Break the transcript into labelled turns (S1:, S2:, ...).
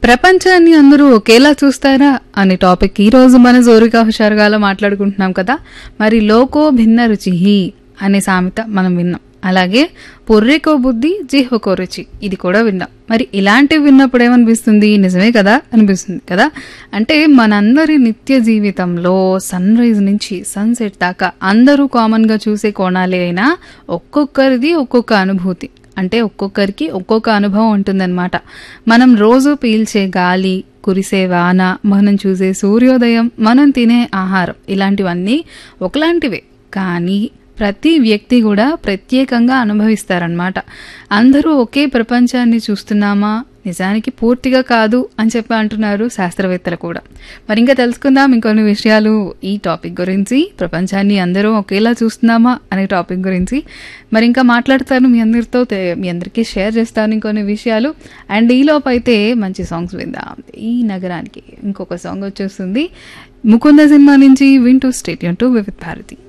S1: ప్రపంచాన్ని అందరూ ఒకేలా చూస్తారా అనే టాపిక్ ఈ రోజు మన జోరిగా హుషారుగాలో మాట్లాడుకుంటున్నాం కదా మరి లోకో భిన్న రుచి అనే సామెత మనం విన్నాం అలాగే పొర్రెకో బుద్ధి జిహ్వకో రుచి ఇది కూడా విన్నాం మరి ఇలాంటివి విన్నప్పుడు ఏమనిపిస్తుంది నిజమే కదా అనిపిస్తుంది కదా అంటే మనందరి నిత్య జీవితంలో సన్ రైజ్ నుంచి సన్సెట్ దాకా అందరూ కామన్గా చూసే కోణాలే అయినా ఒక్కొక్కరిది ఒక్కొక్క అనుభూతి అంటే ఒక్కొక్కరికి ఒక్కొక్క అనుభవం ఉంటుందన్నమాట మనం రోజు పీల్చే గాలి కురిసే వాన మనం చూసే సూర్యోదయం మనం తినే ఆహారం ఇలాంటివన్నీ ఒకలాంటివే కానీ ప్రతి వ్యక్తి కూడా ప్రత్యేకంగా అనుభవిస్తారనమాట అందరూ ఒకే ప్రపంచాన్ని చూస్తున్నామా నిజానికి పూర్తిగా కాదు అని చెప్పి అంటున్నారు శాస్త్రవేత్తలు కూడా మరి ఇంకా తెలుసుకుందాం ఇంకొన్ని విషయాలు ఈ టాపిక్ గురించి ప్రపంచాన్ని అందరూ ఒకేలా చూస్తున్నామా అనే టాపిక్ గురించి మరి ఇంకా మాట్లాడతాను మీ అందరితో తె- మీ అందరికీ షేర్ చేస్తాను ఇంకొన్ని విషయాలు అండ్ ఈ లోపు అయితే మంచి సాంగ్స్ విందాం ఈ నగరానికి ఇంకొక సాంగ్ వచ్చేస్తుంది ముకుంద సినిమా నుంచి వింటూ స్టేడియం టు వివిధ్ భారతి